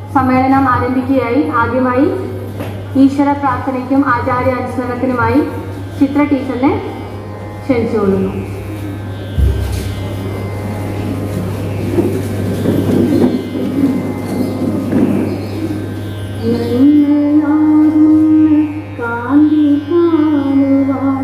സമ്മേളനം ആരംഭിക്കുകയായി ആദ്യമായി ഈശ്വര പ്രാർത്ഥനയ്ക്കും ആചാര്യ അനുസ്മരണത്തിനുമായി ചിത്ര ടീച്ചറിനെ ക്ഷണിച്ചുകൊള്ളുന്നു കാന്തി കാണുവാൻ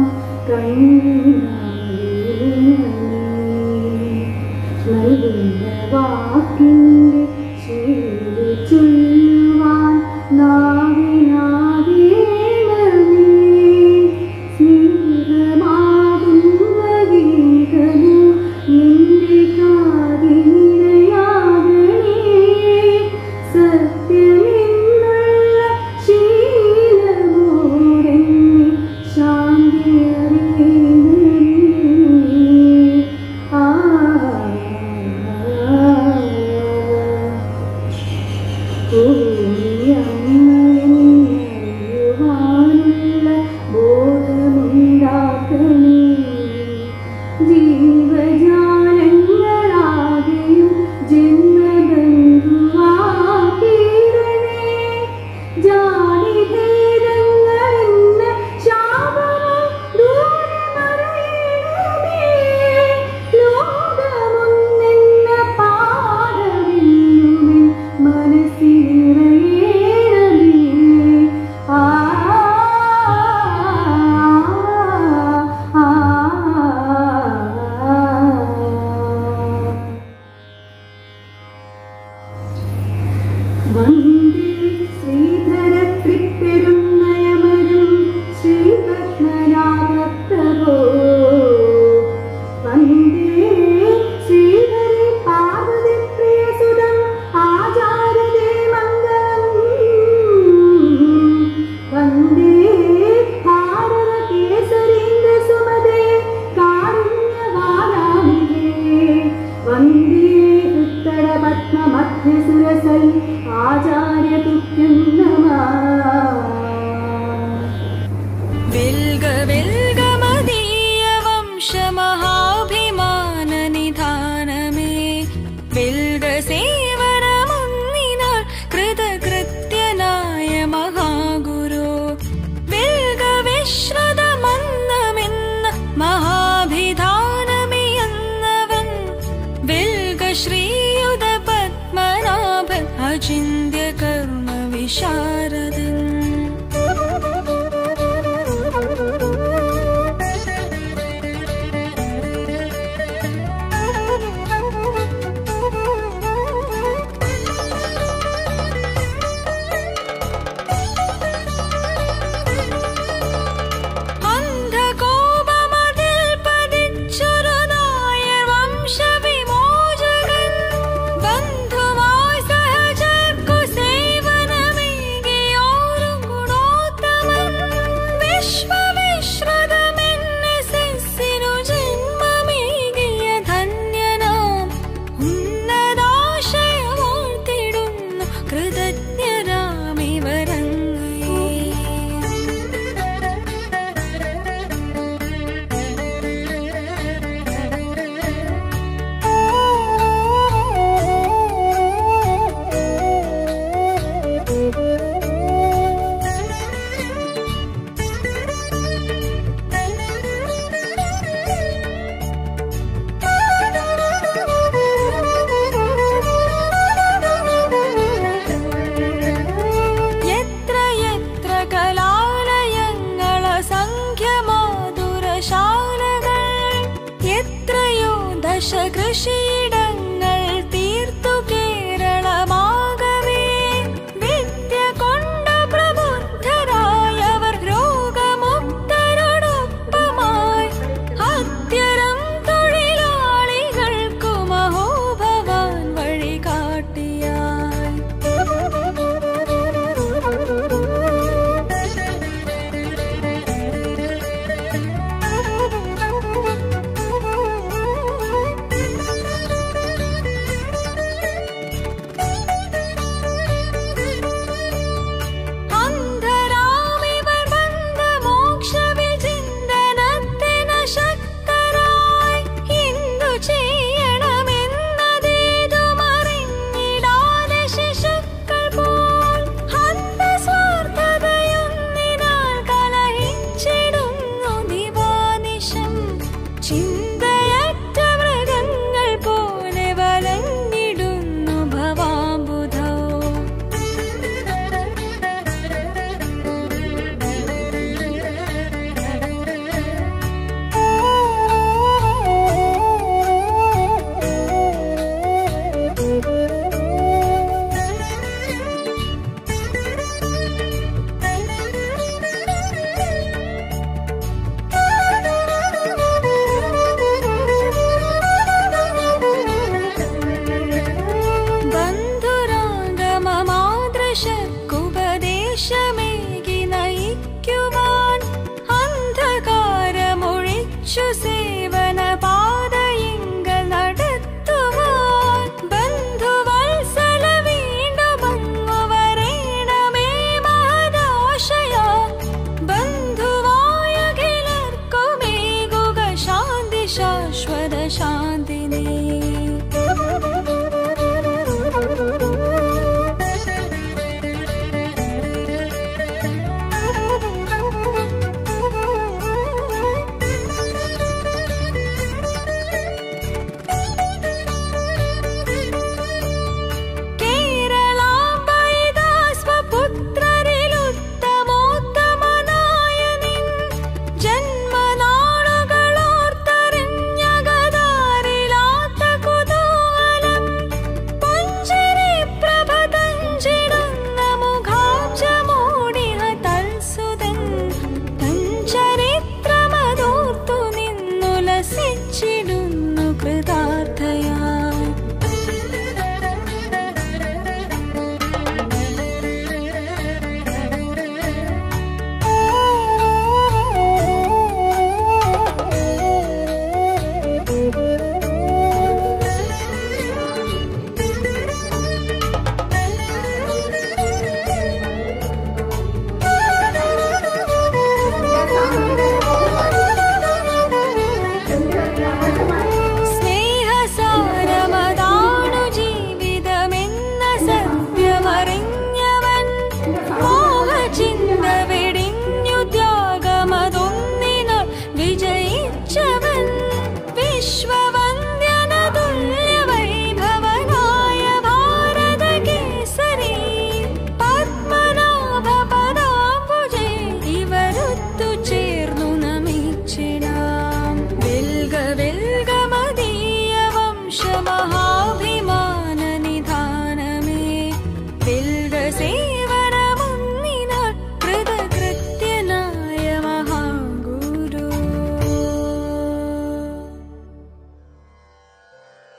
നൽകുന്ന വാക്കിൻ്റെ ശീലി ചൊല്ലുവാൻ നാവിനാവേണമേ സ്നേഹമാകുന്ന ഗീതമോ എൻ്റെ കാതിനിരയാകണേ സത്യമെന്നുള്ള ശീലമോടെന്നെ ശാന്തി അറിയണമേ ആ അറിയുവാനുള്ള ബോധമുണ്ടാക്കണേ ജീവജാലങ്ങളാകെയും ജന്മബന്ധുവാക്കിയിടണേ ജാതിഭേദങ്ങളെന്ന ശാപം ദൂരെ മറയണമേ ലോകമൊന്നെന്ന പാഠമെന്നുമെൻ മനസ്സിലിറയണമേ ആ ആ വന്ദേ ശ്രീധരത്രിപ്പെരുന്നയമരും ശ്രീപത്മനാഭപ്രഭോ വന്ദേ ശ്രീഹരി പാർവതിപ്രിയസുതം ആചാര്യതേ മംഗളം വന്ദേ ഭാരതകേസരീന്ദ്രസുമതേ കാരുണ്യവാരാണികേ വന്ദേ ഉത്തരപത്മമധ്യസുരസൈ ആചാര്യതുഭ്യം നമഃ വിൽഗ വിൽഗ മദീയ വംശമഹാഭിമാനനിധാനമേ വിൽഗ സേവനമൊന്നിനാൽ കൃതകൃത്യനായ മഹാഗുരു വിൽഗ വിശ്രതമന്നമെന്ന മഹാഭിധാനമിയെന്നവൻ വിൽഗ ശ്രീയുത പത്മനാഭ അചിന്യ കർമ്മ വിശാരദൻ അന്ധകോപമതിൽ പതിച്ചൊരു നായർ വംശവിമോചകൻ ബന്ധുവായി സഹജർക്കു സേവനമേകിയോർ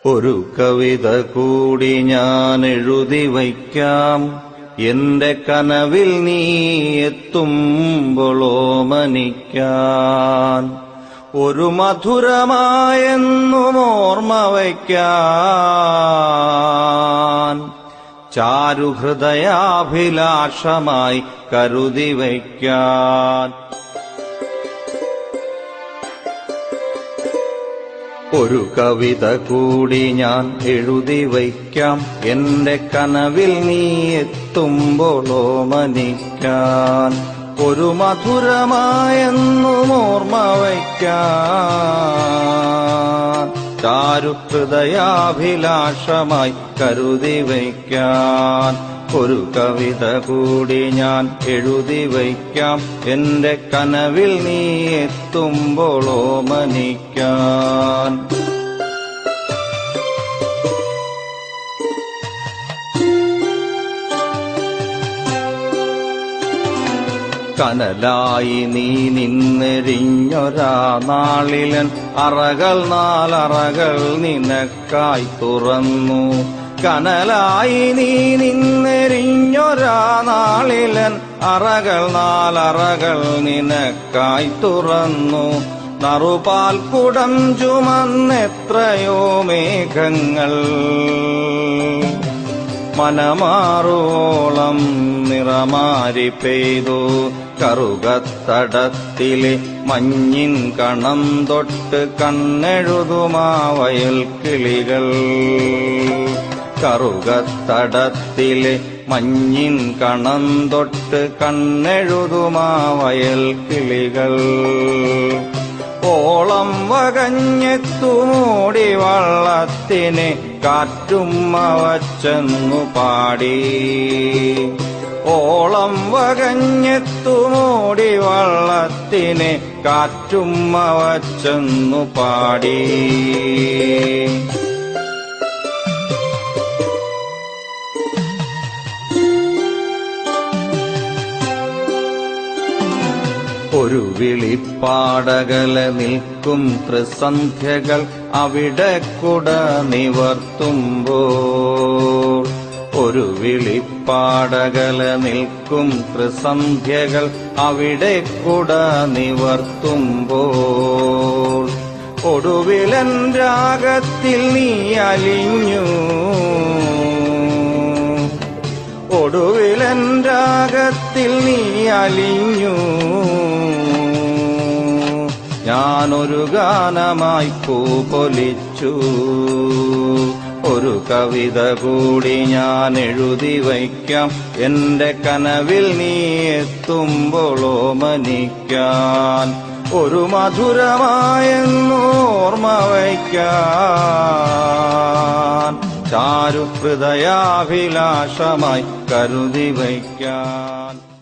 ഒരു കവിത കൂടി ഞാൻ എഴുതി വയ്ക്കാം എന്റെ കനവിൽ നീ എത്തുമ്പോളോ മനിക്കാൻ ഒരു മധുരമായെന്നും ഓർമ്മ വയ്ക്കാൻ ചാരുഹൃദയാഭിലാഷമായി കരുതി വയ്ക്കാൻ ഒരു കവിത കൂടി ഞാൻ എഴുതി വയ്ക്കാം എന്റെ കനവിൽ നീ എത്തുമ്പോളോ മനിക്കാൻ ഒരു മധുരമായെന്നും ഓർമ്മ വയ്ക്കാൻ ചാരുഹൃദയാഭിലാഷമായി കരുതി വയ്ക്കാൻ ഒരു കവിത കൂടി ഞാൻ എഴുതി വയ്ക്കാം എന്റെ കനവിൽ നീ എത്തുമ്പോളോ മനിക്കാൻ കനലായി നീ നിന്നെരിഞ്ഞൊരാ നാളിലൻ അറകൾ നാലറകൾ നിനക്കായി തുറന്നു കനലായി നീ നിന്നെരിഞ്ഞൊരാ നാളിലൻ അറകൾ നാലറകൾ നിനക്കായി തുറന്നു നറുപാൽ കുടം ചുമന്നെത്രയോ മേഘങ്ങൾ മനമാറോളം നിറമാരി പെയ്തു കറുകത്തടത്തിലെ മഞ്ഞിൻ കണം തൊട്ട് കണ്ണെഴുതുമാ വയൽ കിളികൾ കറുകത്തടത്തിലെ മഞ്ഞിൻ കണം തൊട്ട് കണ്ണെഴുതുമാ വയൽ കിളികൾ ഓളം വകഞ്ഞെത്തുമൂടി വള്ളത്തിനെ കാറ്റുമ്മ വച്ചെന്നു പാടി ഓളം വകഞ്ഞെത്തുമൂടി വള്ളത്തിനെ കാറ്റുമ്മ വച്ചെന്നു പാടി ഒരു വിളിപ്പാടകല നിൽക്കും ത്രിസന്ധ്യകൾ അവിടെ കുട നിവർത്തുമ്പോൾ ഒരു വിളിപ്പാടകല നിൽക്കും ത്രിസന്ധ്യകൾ അവിടെ കുട നിവർത്തുമ്പോൾ ഒടുവിലൻ രാഗത്തിൽ നീ അലിഞ്ഞു ഒടുവിലൻ രാഗത്തിൽ നീ അലിഞ്ഞു ഞാനൊരു ഗാനമായി പൂപൊലിച്ചു ഒരു കവിത കൂടി ഞാൻ എഴുതി വയ്ക്കാം എന്റെ കനവിൽ നീ എത്തുമ്പോളോ മനിക്കാൻ ഒരു മധുരമായെന്നോർമ്മ വയ്ക്കാൻ ചാരുഹൃദയാഭിലാഷമായി കരുതി വയ്ക്കാൻ